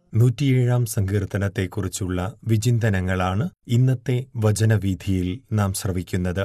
നൂറ്റിയേഴാം സങ്കീർത്തനത്തെക്കുറിച്ചുള്ള വിചിന്തനങ്ങളാണ് ഇന്നത്തെ വചനവീഥിയിൽ നാം ശ്രവിക്കുന്നത്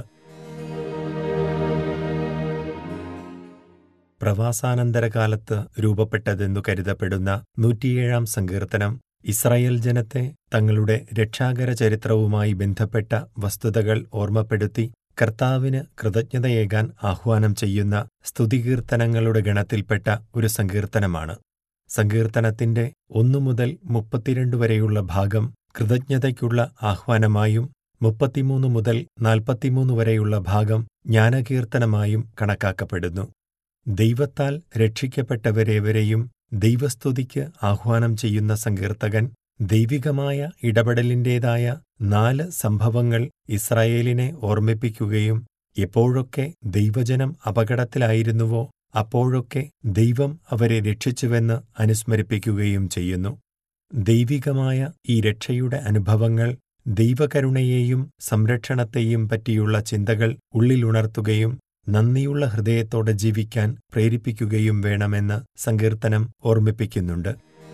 പ്രവാസാനന്തരകാലത്ത് രൂപപ്പെട്ടതെന്നു കരുതപ്പെടുന്ന നൂറ്റിയേഴാം സങ്കീർത്തനം ഇസ്രായേൽ ജനത്തെ തങ്ങളുടെ രക്ഷാകര ചരിത്രവുമായി ബന്ധപ്പെട്ട വസ്തുതകൾ ഓർമ്മപ്പെടുത്തി കർത്താവിന് കൃതജ്ഞതയേകാൻ ആഹ്വാനം ചെയ്യുന്ന സ്തുതികീർത്തനങ്ങളുടെ ഗണത്തിൽപ്പെട്ട ഒരു സങ്കീർത്തനമാണ് സങ്കീർത്തനത്തിന്റെ ഒന്നു മുതൽ മുപ്പത്തിരണ്ട് വരെയുള്ള ഭാഗം കൃതജ്ഞതയ്ക്കുള്ള ആഹ്വാനമായും മുപ്പത്തിമൂന്ന് മുതൽ നാൽപ്പത്തിമൂന്ന് വരെയുള്ള ഭാഗം ജ്ഞാനകീർത്തനമായും കണക്കാക്കപ്പെടുന്നു ദൈവത്താൽ രക്ഷിക്കപ്പെട്ടവരേവരെയും ദൈവസ്തുതിക്ക് ആഹ്വാനം ചെയ്യുന്ന സങ്കീർത്തകൻ ദൈവികമായ ഇടപെടലിന്റേതായ നാല് സംഭവങ്ങൾ ഇസ്രായേലിനെ ഓർമ്മിപ്പിക്കുകയും എപ്പോഴൊക്കെ ദൈവജനം അപകടത്തിലായിരുന്നുവോ അപ്പോഴൊക്കെ ദൈവം അവരെ രക്ഷിച്ചുവെന്ന് അനുസ്മരിപ്പിക്കുകയും ചെയ്യുന്നു ദൈവികമായ ഈ രക്ഷയുടെ അനുഭവങ്ങൾ ദൈവകരുണയെയും സംരക്ഷണത്തെയും പറ്റിയുള്ള ചിന്തകൾ ഉള്ളിലുണർത്തുകയും നന്ദിയുള്ള ഹൃദയത്തോടെ ജീവിക്കാൻ പ്രേരിപ്പിക്കുകയും വേണമെന്ന് സങ്കീർത്തനം ഓർമ്മിപ്പിക്കുന്നുണ്ട്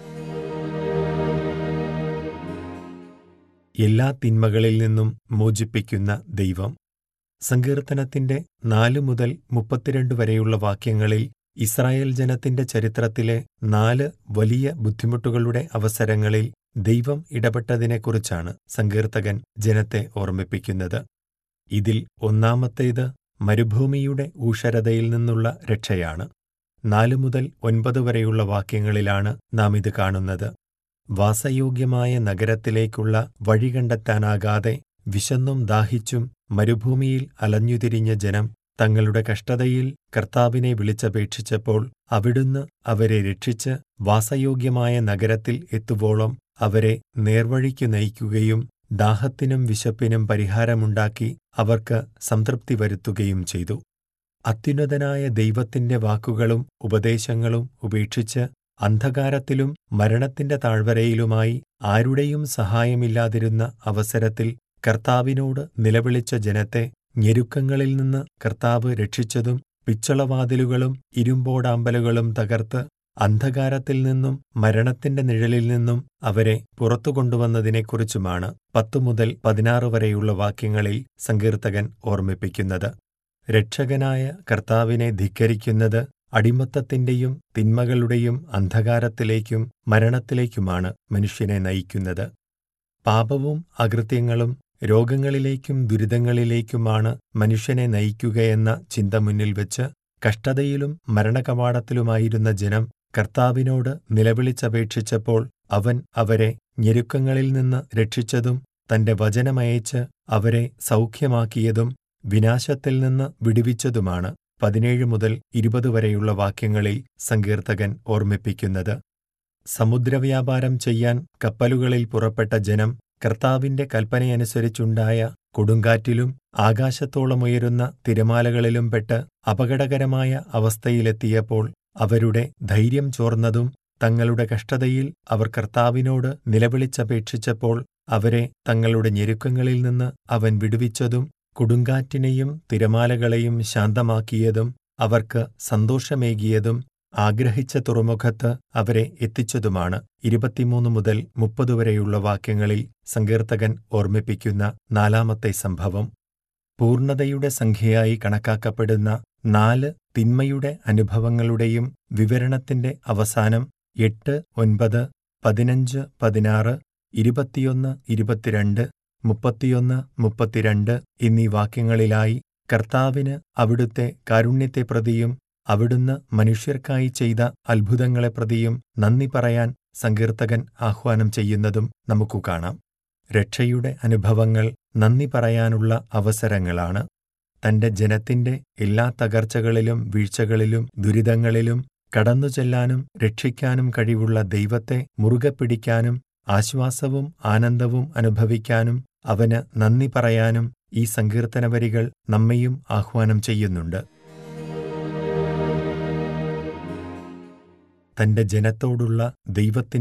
എല്ലാ തിന്മകളിൽ നിന്നും മോചിപ്പിക്കുന്ന ദൈവം സങ്കീർത്തനത്തിന്റെ നാല് മുതൽ മുപ്പത്തിരണ്ട് വരെയുള്ള വാക്യങ്ങളിൽ ഇസ്രായേൽ ജനത്തിന്റെ ചരിത്രത്തിലെ നാല് വലിയ ബുദ്ധിമുട്ടുകളുടെ അവസരങ്ങളിൽ ദൈവം ഇടപെട്ടതിനെക്കുറിച്ചാണ് സങ്കീർത്തകൻ ജനത്തെ ഓർമ്മിപ്പിക്കുന്നത് ഇതിൽ ഒന്നാമത്തേത് മരുഭൂമിയുടെ ഊഷരതയിൽ നിന്നുള്ള രക്ഷയാണ് നാലു മുതൽ ഒൻപത് വരെയുള്ള വാക്യങ്ങളിലാണ് നാം ഇത് കാണുന്നത് വാസയോഗ്യമായ നഗരത്തിലേക്കുള്ള വഴി കണ്ടെത്താനാകാതെ വിശന്നും ദാഹിച്ചും മരുഭൂമിയിൽ അലഞ്ഞുതിരിഞ്ഞ ജനം തങ്ങളുടെ കഷ്ടതയിൽ കർത്താവിനെ വിളിച്ചപേക്ഷിച്ചപ്പോൾ അവിടുന്ന് അവരെ രക്ഷിച്ച് വാസയോഗ്യമായ നഗരത്തിൽ എത്തുവോളം അവരെ നേർവഴിക്കു നയിക്കുകയും ദാഹത്തിനും വിശപ്പിനും പരിഹാരമുണ്ടാക്കി അവർക്ക് സംതൃപ്തി വരുത്തുകയും ചെയ്തു അത്യുന്നതനായ ദൈവത്തിന്റെ വാക്കുകളും ഉപദേശങ്ങളും ഉപേക്ഷിച്ച് അന്ധകാരത്തിലും മരണത്തിന്റെ താഴ്വരയിലുമായി ആരുടെയും സഹായമില്ലാതിരുന്ന അവസരത്തിൽ കർത്താവിനോട് നിലവിളിച്ച ജനത്തെ ഞെരുക്കങ്ങളിൽ നിന്ന് കർത്താവ് രക്ഷിച്ചതും പിച്ചളവാതിലുകളും ഇരുമ്പോടാമ്പലുകളും തകർത്ത് അന്ധകാരത്തിൽ നിന്നും മരണത്തിന്റെ നിഴലിൽ നിന്നും അവരെ പുറത്തു കൊണ്ടുവന്നതിനെക്കുറിച്ചുമാണ് പത്തു മുതൽ പതിനാറ് വരെയുള്ള വാക്യങ്ങളിൽ സങ്കീർത്തകൻ ഓർമ്മിപ്പിക്കുന്നത് രക്ഷകനായ കർത്താവിനെ ധിക്കരിക്കുന്നത് അടിമത്തത്തിന്റെയും തിന്മകളുടെയും അന്ധകാരത്തിലേക്കും മരണത്തിലേക്കുമാണ് മനുഷ്യനെ നയിക്കുന്നത് പാപവും അകൃത്യങ്ങളും രോഗങ്ങളിലേക്കും ദുരിതങ്ങളിലേക്കുമാണ് മനുഷ്യനെ നയിക്കുകയെന്ന ചിന്ത മുന്നിൽ വെച്ച് കഷ്ടതയിലും മരണകവാടത്തിലുമായിരുന്ന ജനം കർത്താവിനോട് നിലവിളിച്ചപേക്ഷിച്ചപ്പോൾ അവൻ അവരെ ഞെരുക്കങ്ങളിൽ നിന്ന് രക്ഷിച്ചതും തന്റെ വചനമയച്ച് അവരെ സൗഖ്യമാക്കിയതും വിനാശത്തിൽ നിന്ന് വിടുവിച്ചതുമാണ് പതിനേഴ് മുതൽ ഇരുപത് വരെയുള്ള വാക്യങ്ങളിൽ സങ്കീർത്തകൻ ഓർമ്മിപ്പിക്കുന്നത് സമുദ്രവ്യാപാരം ചെയ്യാൻ കപ്പലുകളിൽ പുറപ്പെട്ട ജനം കർത്താവിന്റെ കൽപ്പനയനുസരിച്ചുണ്ടായ കൊടുങ്കാറ്റിലും ആകാശത്തോളമുയരുന്ന തിരമാലകളിലും പെട്ട് അപകടകരമായ അവസ്ഥയിലെത്തിയപ്പോൾ അവരുടെ ധൈര്യം ചോർന്നതും തങ്ങളുടെ കഷ്ടതയിൽ അവർ കർത്താവിനോട് നിലവിളിച്ചപേക്ഷിച്ചപ്പോൾ അവരെ തങ്ങളുടെ ഞെരുക്കങ്ങളിൽ നിന്ന് അവൻ വിടുവിച്ചതും കൊടുങ്കാറ്റിനെയും തിരമാലകളെയും ശാന്തമാക്കിയതും അവർക്ക് സന്തോഷമേകിയതും ആഗ്രഹിച്ച തുറമുഖത്ത് അവരെ എത്തിച്ചതുമാണ് ഇരുപത്തിമൂന്ന് മുതൽ മുപ്പത് വരെയുള്ള വാക്യങ്ങളിൽ സങ്കീർത്തകൻ ഓർമ്മിപ്പിക്കുന്ന നാലാമത്തെ സംഭവം പൂർണ്ണതയുടെ സംഖ്യയായി കണക്കാക്കപ്പെടുന്ന നാല് തിന്മയുടെ അനുഭവങ്ങളുടെയും വിവരണത്തിന്റെ അവസാനം എട്ട് ഒൻപത് പതിനഞ്ച് പതിനാറ് ഇരുപത്തിയൊന്ന് ഇരുപത്തിരണ്ട് മുപ്പത്തിയൊന്ന് മുപ്പത്തിരണ്ട് എന്നീ വാക്യങ്ങളിലായി കർത്താവിന് അവിടുത്തെ കാരുണ്യത്തെ പ്രതിയും അവിടുന്ന് മനുഷ്യർക്കായി ചെയ്ത അത്ഭുതങ്ങളെ പ്രതിയും നന്ദി പറയാൻ സങ്കീർത്തകൻ ആഹ്വാനം ചെയ്യുന്നതും നമുക്കു കാണാം രക്ഷയുടെ അനുഭവങ്ങൾ നന്ദി പറയാനുള്ള അവസരങ്ങളാണ് തന്റെ ജനത്തിന്റെ എല്ലാ തകർച്ചകളിലും വീഴ്ചകളിലും ദുരിതങ്ങളിലും കടന്നുചെല്ലാനും രക്ഷിക്കാനും കഴിവുള്ള ദൈവത്തെ മുറുകെ പിടിക്കാനും ആശ്വാസവും ആനന്ദവും അനുഭവിക്കാനും അവന് നന്ദി പറയാനും ഈ സങ്കീർത്തനവരികൾ നമ്മെയും ആഹ്വാനം ചെയ്യുന്നുണ്ട് തന്റെ ജനത്തോടുള്ള ദൈവത്തിന്റെ